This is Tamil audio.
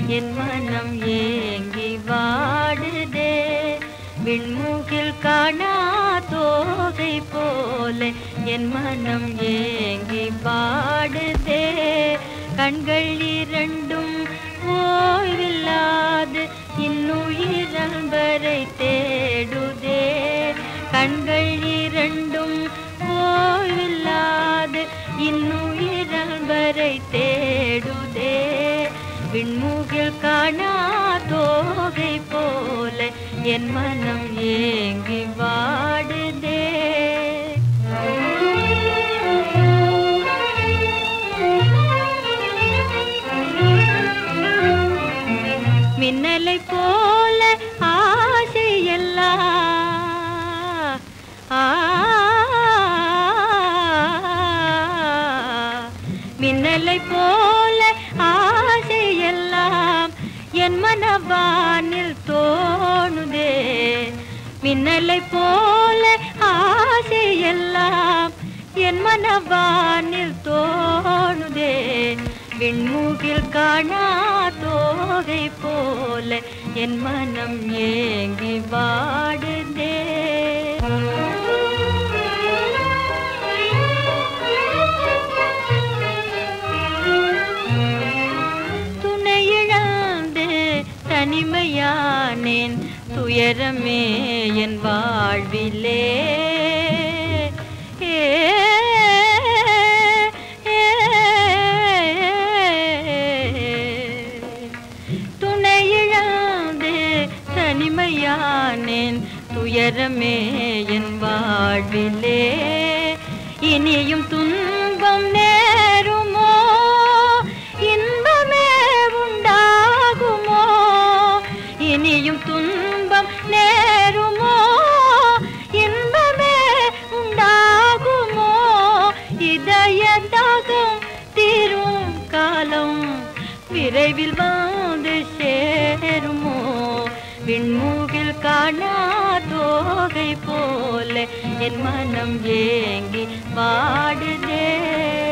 என் மனம் ஏங்கி வாடுதே விண்மூகில் காணா தோகை போல என் மனம் ஏங்கி வாடுதே கண்கள் இரண்டும் ஓய்வில்லாது இன்னுயிரம்பரை தேடுதே கண்கள் இரண்டும் ஓய்வில்லாது இன்னுயிரம்பரை தேடுதே விண்முகில் காணா தோகை போல என் மனம் ஏங்கி வாடுதே மின்னலை போல ஆசையெல்லாம் ஆ மின்னலை போல ஆசையெல்லாம் என் மனவானில் தோணுதே மின்னலை போல ஆசையெல்லாம் என் மனவானில் தோணுதே விண்மூகில் காணா தோகை போல என் மனம் ஏங்கி வாடுதே துணையிழந்து தனிமையானேன் துயரமே என் வாழ்விலே ஏ, ஏ, துணையிழந்து தனிமையானேன் துயரமே என் வாழ்விலே இனியும் துன்பம் நேருமோ இன்பமே உண்டாகுமோ இனியும் துன்பம் நேருமோ இன்பமே உண்டாகுமோ இதய தாகம் தீரும் காலம் விரைவில் வந்து சேருமோ விண்மூகில் காணா தோகை போல என் மனம் ஏங்கி பாடுதே